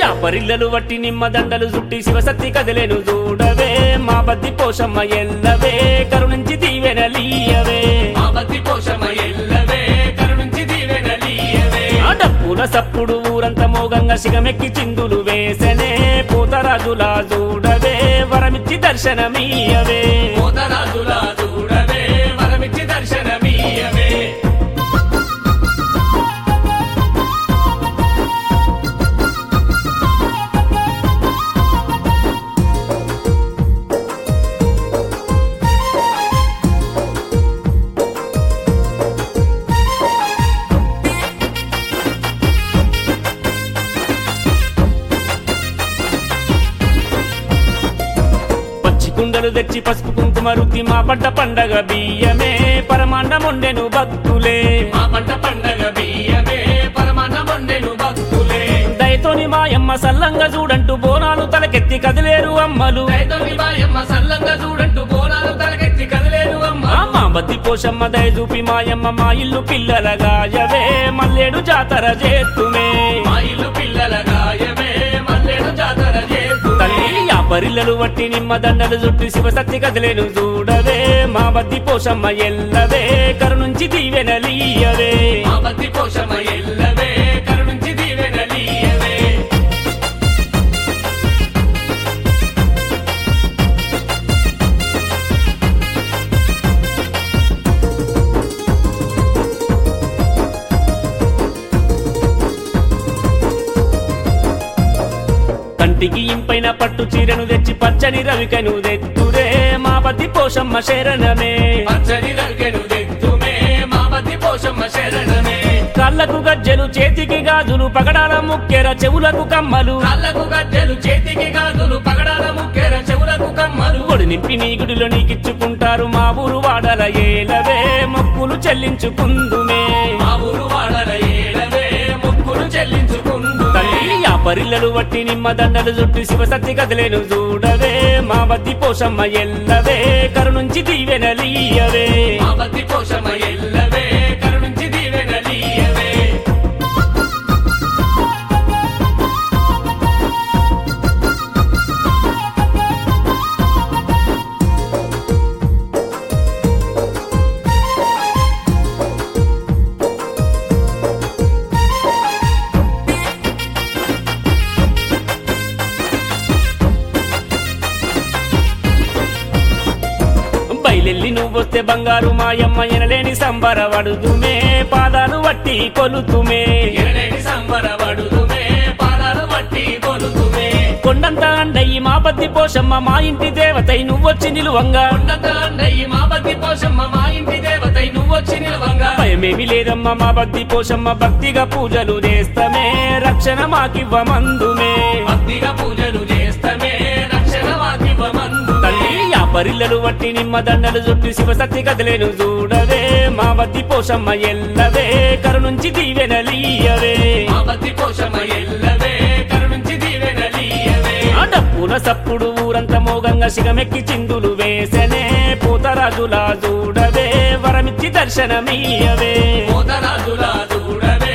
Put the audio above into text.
యాపరిల్లలు వట్టి నిమ్మ దండలు చుట్టి శివసత్తి కదిలేను చూడవే మా బద్ది పోషమ్మ ఎల్లవే కరుణించి దీవెనలీయవే మా బతి పోషమ ఎల్లవే కరుణించి దీవెనలీయవే ఆ డప్పుల సప్పుడు ఊరంతా మోగంగా శిగమెక్కి చిందులు వేసనే పోతరాజులా చూడవే వరమిచ్చి దర్శనమీయవే పోతరాజులా చూడవే వరమిచ్చి దర్శనమీయవే పచ్చి కుండలు తెచ్చి పసుపు కుంకుమ రుద్ది మా పంట పండగ బియ్యమే పరమాన్నముండెను భక్తులే మా పంట పండగ బియ్యమే పరమాన్నముండెను భక్తులే దయతోని మాయమ్మ సల్లంగా చూడంటూ బోనాలు తలకెత్తి కదిలేరు అమ్మలు రైతోని బాయమ్మ సల్లంగా చూడంటూ బోనాలు తలకెత్తి కదిలేరు అమ్మ ఆ మా బద్ది పోషమ్మ దయ చూపి మాయమ్మ మా ఇల్లు పిల్లల గాయవే మల్లేడు జాతర చేతుమే మా ఇల్లు పిల్లల గాయమే మల్లెడు జాతర చేస్తు తల్లి ఆ పరిల్లలు వట్టి నిమ్మ దండలు చుట్టి శివసత్తి కదిలేను చూడవే మా బద్ది పోషమ్మ ఎల్లవే కరుణుంచి దీవెనలీయవే మా బతి పోషమ ఎల్లవే కరుణించి దీవెనలీయవే కంటికి ఇంపైన పట్టు చీరను తెచ్చి పచ్చని రవికను తెత్తురే మా బద్ది పోషమ్మ శరణమే పచ్చని రవికెను తెత్తుమే మా బతి పోషమ్మ శరణమే కళ్ళకు గజ్జెలు చేతికి గాజులు పగడాల ముక్కెర చెవులకు కమ్మలు కాళ్ళకు గజ్జెలు చేతికి గాజులు పగడాల ముక్కెర చెవులకు కమ్మలు ఒడి నింపి నీ గుడిలో నీకిచ్చుకుంటారు మా ఊరు వాడల ఏలవే మొక్కులు చెల్లించుకుందుమే మా ఊరు వాడల ఏలవే ముక్కులు చెల్లించుకుందు తల్లి ఆ పరిల్లలు వట్టి నిమ్మ దండలు చుట్టి శివసత్తి కదిలేను చూడవే మా బద్ది పోషమ్మ ఎల్లవే కరుణుంచి దీవెనలీయవే మా బతి పోషమ ఎల్లవే కరుణించి దీవెనలీయవే బయలెల్లి నువ్వొస్తే బంగారు మాయమ్మ ఎనలేని సంబరవడుదుమే పాదాలు వట్టి కొలుతుమే ఎనలేని సంబరపడుతుమే పాదాలు పట్టి కొలుతుమే కొండంత అండయి మా బద్ది పోషమ్మ మా ఇంటి దేవతై నువ్వొచ్చి నిలువంగా ఉన్నత అన్నయ్య మా బతి పోషమ్మ మా ఇంటి దేవతై నువ్వొచ్చి నిలవంగా భయమేమి లేదమ్మా మా బద్ది పోషమ్మ భక్తిగా పూజలు చేస్తమే రక్షణ మాకివ్వమందుమే భక్తిగా పూజలు చేస్తమే రక్షణ వాకివ్వమందు తల్లి ఆ పరిల్లలు వట్టి నిమ్మ దండలు చుట్టి శివసత్తి కదిలేను చూడవే మా బద్ది పోషమ్మ ఎల్లవే కరుణుంచి దీవెనలీయవే మా బతి పోషమ ఎల్లవే కరుణించి దీవెనలీయవే ఆ డప్పుల సప్పుడు ఊరంతా మోగంగా శిగమెక్కి చిందులు వేసనే పోతరాజులా చూడవే వరమిచ్చి దర్శనమీయవే పోతరాజులా చూడవే